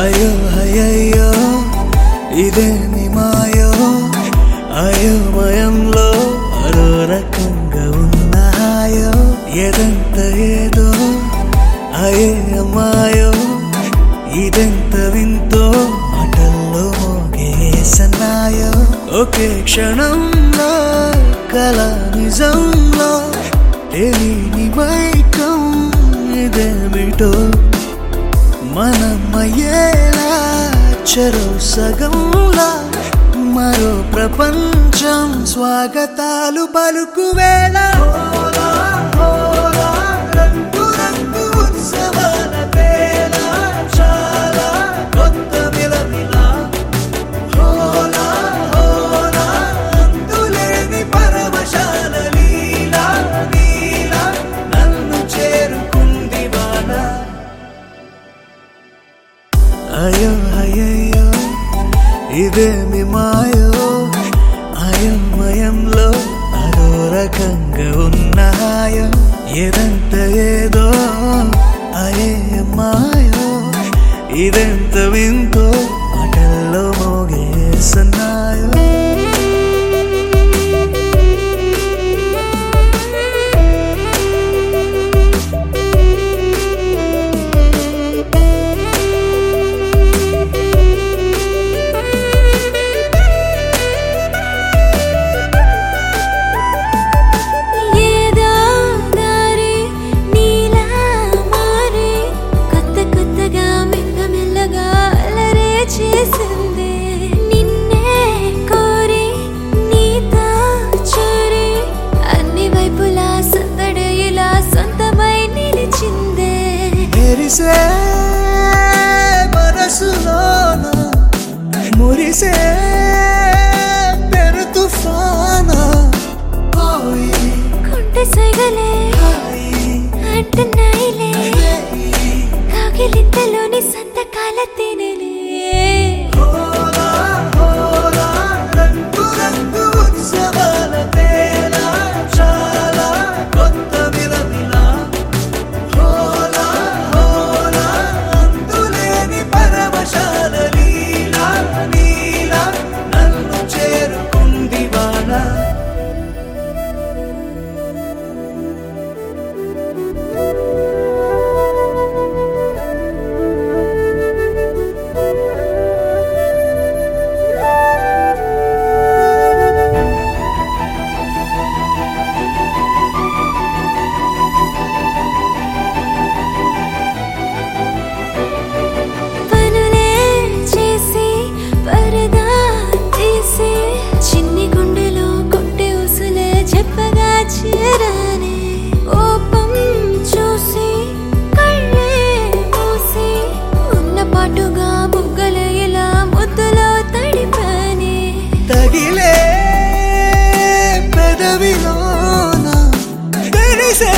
అయ్యో అయ్యయ్యో ఇదేమి మాయో అయోమయంలో అదో రకంగా ఉన్నాయో ఎదంత ఏదో అయే అమ్మాయో ఇదెంత వింతో మాటల్లో మోగేసన్నాయో ఒకే క్షణంలో కల నిజంలో తెలియని మైకం ఇదేమిటో మనమయ్యేలా చెరో సగంలా మరో ప్రపంచం స్వాగతాలు పలుకు వేళ హోలా, హోలా, రంగు రంగు ఉత్సవాల వేళ చాలా కొత్త విలవిల హోలా, హోలా, అంతులేని పరవశాల లీలా, లీలా, నన్ను చేరుకుంది వాన అయ్యో అయ్యయ్యో ఇదేమి మాయో అయోమయంలో అదో రకంగా ఉన్నాయో ఏదంత ఏదో అయే మాయో ఇదెంత వింతో మాటల్లో మోగేస్తున్నాయో ఏదో దారి నీలా మారి కొత్త కొత్తగా మెల్లమెల్లగా అలరే చేసింది నిన్నే కోరి నీతో చేరి అన్ని వైపులా సందడి ఇలా సొంతమై నిలిచిందే మెరిసే మనసులోన మురిసే పెరు తుఫానా ఓయ్ కొంటె సైగలే హాయ్ అంటున్నాయిలే హాయ్ కాకిలింతలోని సంతకాల తేనెలే హోలా హోలా రంగు రంగు ఉత్సవాల వేళ చాలా కొత్త విలవిల హోలా హోలా అంతులేని పరవశాల లీలా లీలా నన్ను చేరుకుంది వాన పనులే చేసి పరదా తీసి చిన్ని గుండెలో కొట్టే ఉసులే చెప్పగా చేరానే కోపం చూసి కళ్ళే మూసి ఉన్న పాటుగా బుగ్గల ఇలా ముద్దులో తడిపానే తగిలే పెదవిలోన తెరిసే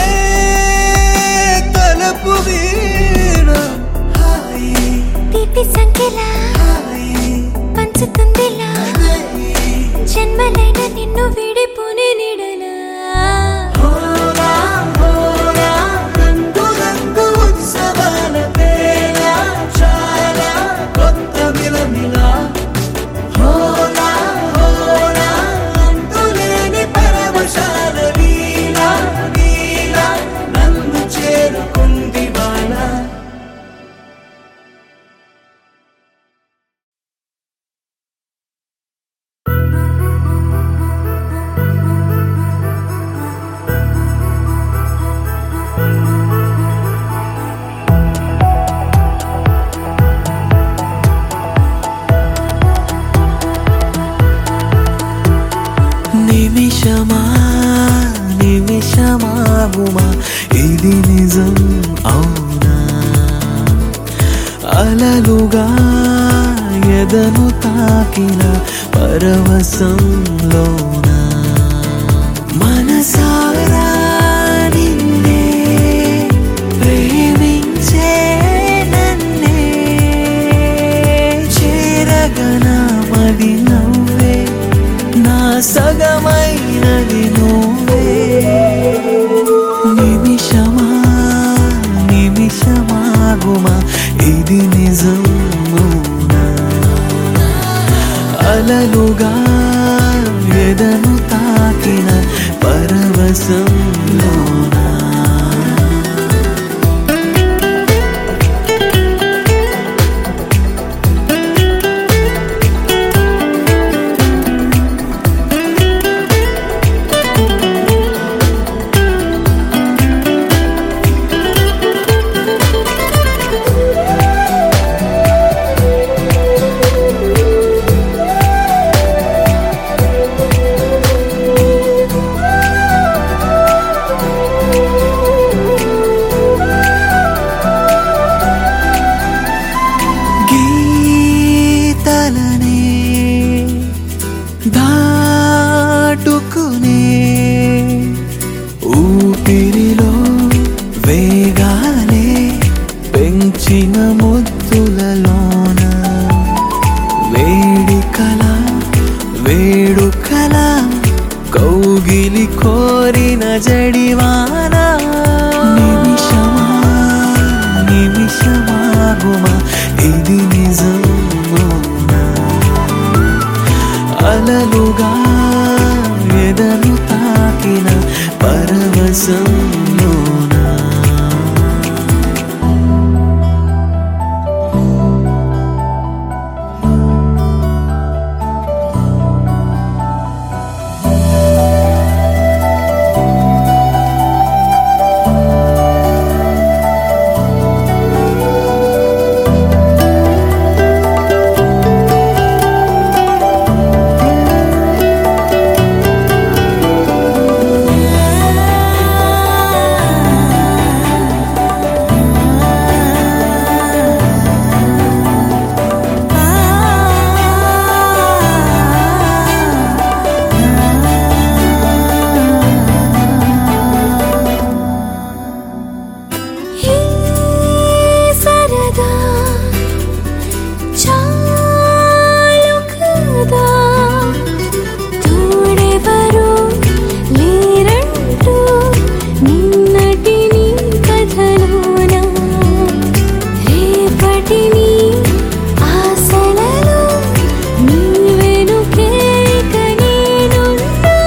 తలపు వీణ హాయ్ తీపి సంఖ్యలా హాయ్ పంచుతుందిలా హాయ్ జన్మలైన నిన్ను విడిపోని నిడలా హోలా హోలా రంగు రంగు ఉత్సవాల వేళ చాలా కొత్త మిలమిల హోలా హోలా అంతులేని పరవశాల లీలా లీలా నన్ను చేరుకుంది వాన నిమిషమా నిమిషమాగుమా ఇది నిజం అవునా అలలుగా ఎదను తాకిన పరవశంలోనా మనసారా నిన్నే ప్రేమించే నన్నే చేరగన మది నవ్వే నా సగమైనది నువ్వే నిమిషమా నిమిషమాగుమా ఇది నిజం అలలుగా ఎదను తాకిన పరవశంలోనా గీతలనే దాటుకునే ఊపిరిలో వేగాలే పెంచిన ముద్దులలోన వేడికల వేడుకల కౌగిలి కోరిన జడివాన నిమిషమా నిమిషమాగుమా ఇది నిజమోనా అలలుగా ఎదను తాకిన పరవశంలోనా ఈ సరదా చాలు కదా తోడెవరు లేరంటూ నిన్నటి నీ కథలోన రేపటి నీ ఆశలలో నీ వెనుకే ఇక నేనున్నా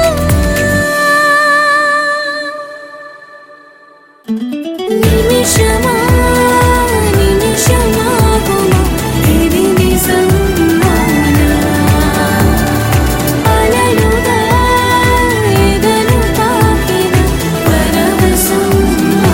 నిమిషమా నిమిషమాగుమా ఇది నిజమోనా అలలుగా ఎదను తాకిన పరవశంలోనా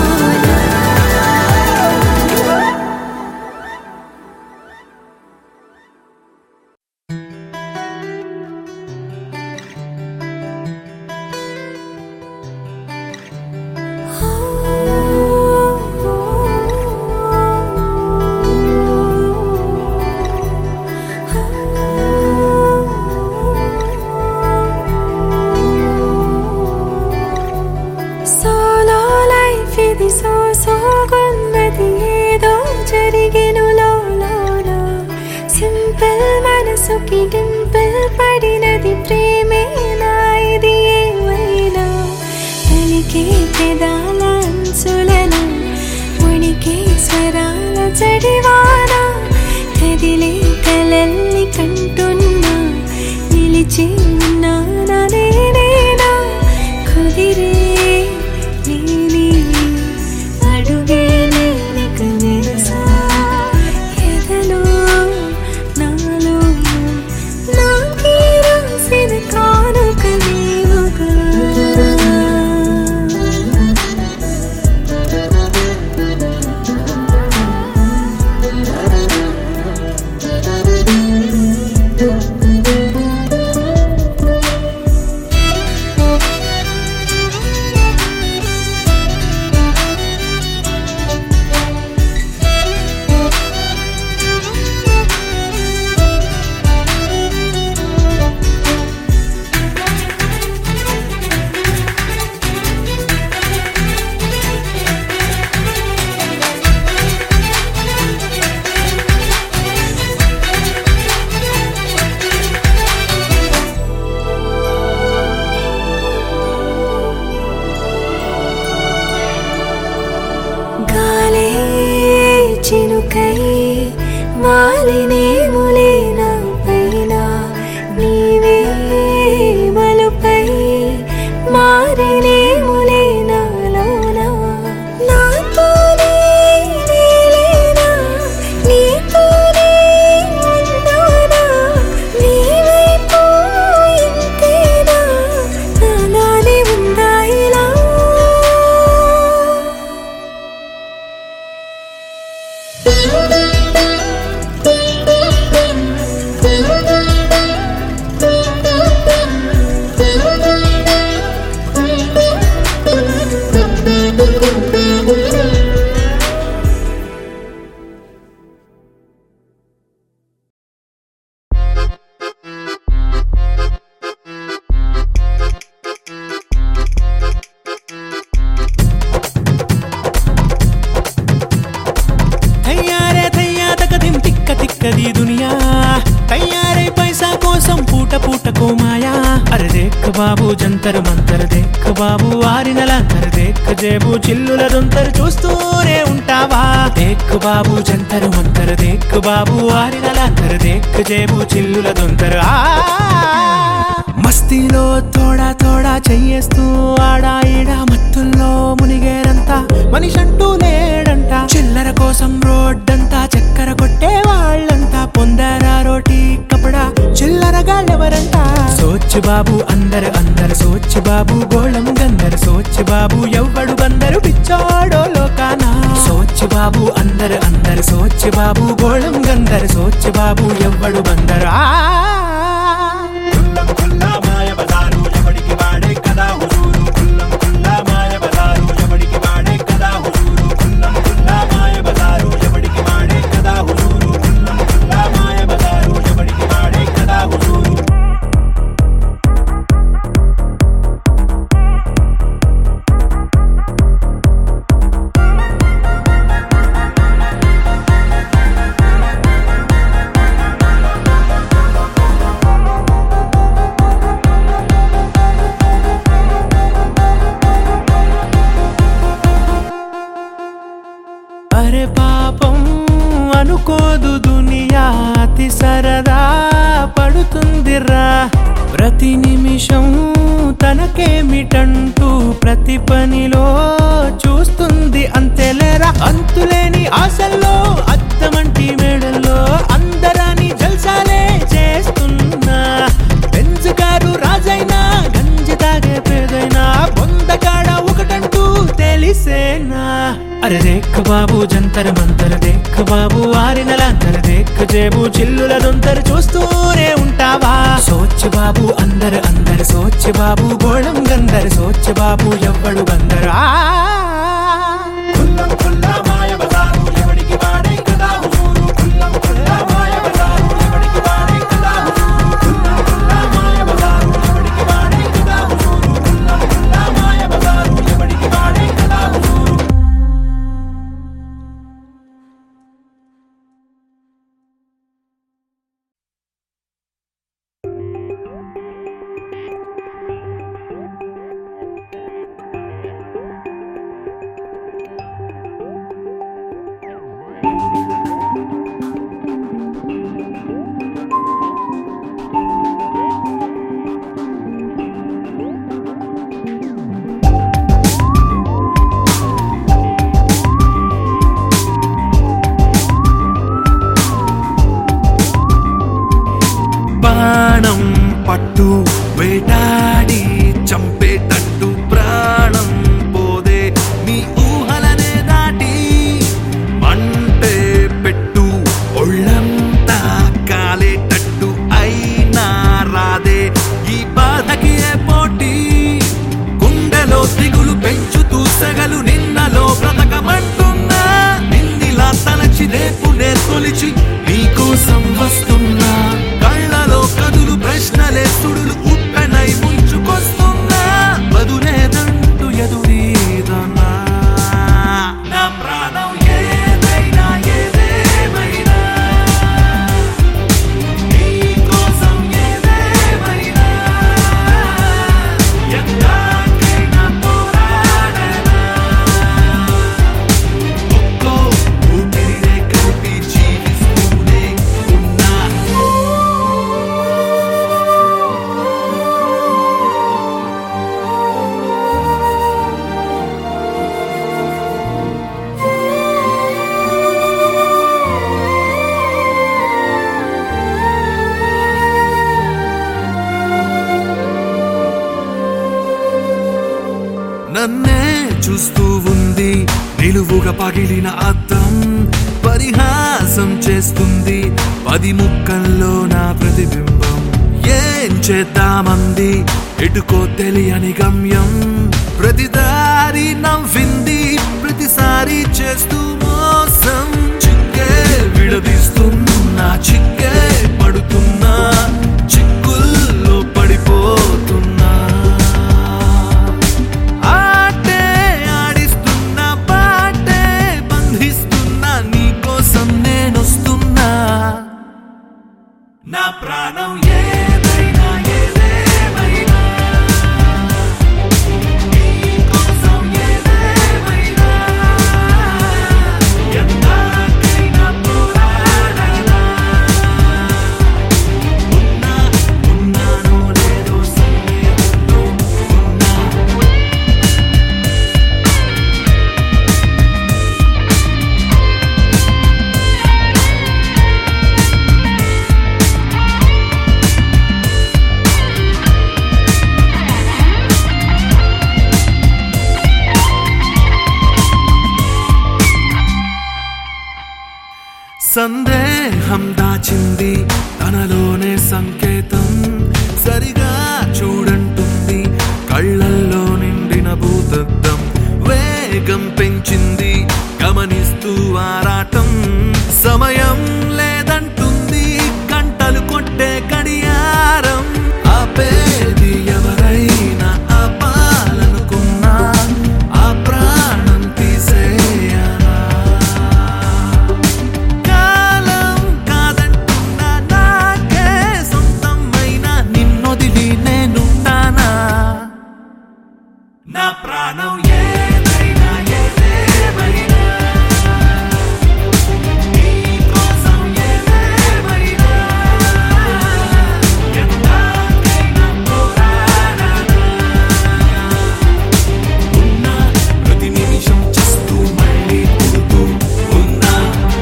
సోలో లైఫ్ ఇది సో సోగున్నది ఏదో జరిగెను లోలోన సింపుల్ మనసుకి డింపుల్ పడినది ప్రేమేనా ఇది ఏమైనా పలికే పెదాల అంచులను ఉనికి స్వరాల చడివాన కదిలే కలల్ని కంటున్నా నిలిచి ఉన్నానా నేనేనా కుదిరే నీని అడుగే నేనిక నిరసా ఎదలో నాలో నాకే రాసిన కానుక నీవుగా గాలే చినుకై వాలినేములే నా పైన నీ కది దునియా తయారై పైసా కోసం పూట పూటకు మాయా అరే దేక్ బాబు జంతర్ మంతర్ దేక్ బాబు ఆరిన లంతర్ దేక్ జేబు చిల్లుల దొంతరు చూస్తూనే ఉంటావా దేక్ బాబు జంతర్ మంతర్ దేక్ బాబు ఆరిన లంతర్ దేక్ జేబు చిల్లుల దొంతరు ఆ మస్తీలో తోడా తోడా చెయ్యేస్తూ ఆడా ఈడా మత్తుల్లో మునిగేరంతా మనిషంటూ లేడంట చిల్లర కోసం రోడ్డంతా చక్కెర కొట్టే వాళ్ళంతా పొందారా రోటీ కపడా చిల్లరగాళ్ళెవరంట సోచ్ బాబు అందరు అందరు సోచ్ బాబు గోళం గందరు సోచ్ బాబు ఎవ్వడు బందరు పిచ్చాడో లోకానా సోచ్ బాబు అందరు అందరు సోచ్ బాబు గోళం గందరు సోచ్ బాబు ఎవ్వడు బందరు ఆ కుల్లం కుల్లా మాయ బజారు ఎవడికి వాడే కదా హుజూరు కుల్లం కుల్లా మాయ బజారు ఎవడికి వాడే కదా హుజూరు కుల్లం కుల్లా మాయ బజారు ఎవడికి వాడే కదా హుజూరు కుల్లం కుల్లా మాయ బజారు ఎవడికి వాడే కదా హుజూరు అరే పాపం అనుకోదు దునియా అతి సరదా పడుతుందిరా ప్రతి నిమిషం తనకేమిటంటూ ప్రతి పనిలో చూస్తుంది అంతేలేరా అంతులేని ఆశల్లో అద్దమంటి మేడల్లో అందరాని జల్సాలే చేస్తున్నా బెంజ్ కారు రాజైనా గంజి తాగే పేదైనా బొందకాడ ఒకటంటూ తెలిసేనా అరే దేక్ బాబు జంతర్ మంతర్ దేక్ బాబు ఆరిన లాంతర్ దేక్ జేబు చిల్లుల దొంతరు చూస్తూనే ఉంటావా సోచ్ బాబు అందరు అందరు సోచ్ బాబు గోళం గందరు సోచ్ బాబు ఎవ్వడు బందరు ఆ కుల్లం కుల్లా మాయ బజారు ఎవడికి వాడే కదా హుజూరు కుల్లం కుల్లా మాయ బజారు ఎవడికి వాడే కదా హుజూరు కుల్లం కుల్లా మాయ బజారు ఎవడికి వాడే కదా హుజూరు కుల్లం కుల్లా మాయ బజారు ఎవడికి వాడే కదా హుజూరు బాణం పట్టు వేటాడి చంపేటట్టు ప్రాణం పోదే నీ ఊహలనే దాటి మంటే పెట్టు ఒళ్ళంతా కాలేటట్టు అయినా రాదే ఈ బాధకి ఏ పోటీ గుండెలో దిగులు పెంచుతూ సెగలు నిన్నలో బ్రతకమంటున్నా నిన్నిలా తలచి రేపు నే తొలిచి నీకోసం వస్తున్నా కళ్ళలో కదులు ప్రశ్నలే సుడులు ఉప్పెనై ముంచుకొస్తున్నా బదులేదంటూ ఎదురీదన్నా నా ప్రాణం ఏదైనా ఏదేమైనా నీకోసం ఏదేమైనా ఎందాకైనా పోరాడనా ఒక్కో ఊపిరినే కలిపి జీవిస్తూనే ఉన్నా నన్నే చూస్తూ ఉంది నిలువుగా పగిలిన అద్దం పరిహాసం చేస్తుంది పది ముక్కల్లో నా ప్రతిబింబం ఏం చేద్దామంది ఎటుకో తెలియని గమ్యం ప్రతిదారి నవ్వింది ప్రతిసారి చేస్తూ మోసం చిక్కే విడదీస్తున్నా చిక్కే పడుతున్నా చిక్కుల్లో పడిపోతున్నా ఆటే ఆడిస్తున్నా పాటే బంధిస్తున్నా నీకోసం నేనొస్తున్నా సందేహం దాచింది తనలోనే సంకేతం సరిగా చూడంటుంది కళ్ళల్లో నిండిన భూతద్దం వేగం పెంచింది గమనిస్తూ ఆరాటం సమయం లేదంటుంది గంటలు కొట్టే గడియారం ఆపేది ఎవరైనా ఆపాలనుకున్నా ఆ ప్రాణం తీసేయనా కాలం కాదంటున్నా నాకే సొంతమైన నిన్నొదిలి నేనుంటానా నా ప్రాణం ఏదైనా ఏదేమైనా నీ కోసం ఏదేమైనా ఎంతకైనా పోరాడనా ఉన్నా ప్రతి నిమిషం చేస్తూ మళ్ళీ పుడుతూ ఉన్నా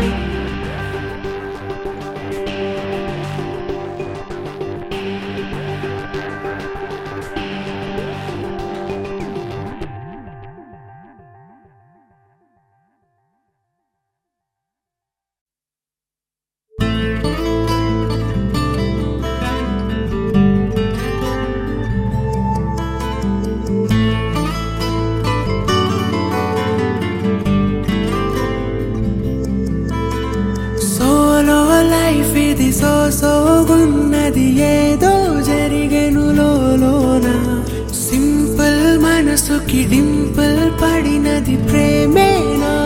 సోలో లైఫ్ ఇది సో సోగున్నది ఏదో జరిగెను లోన సింపుల్ మనసుకి డింపుల్ పడినది ప్రేమేనా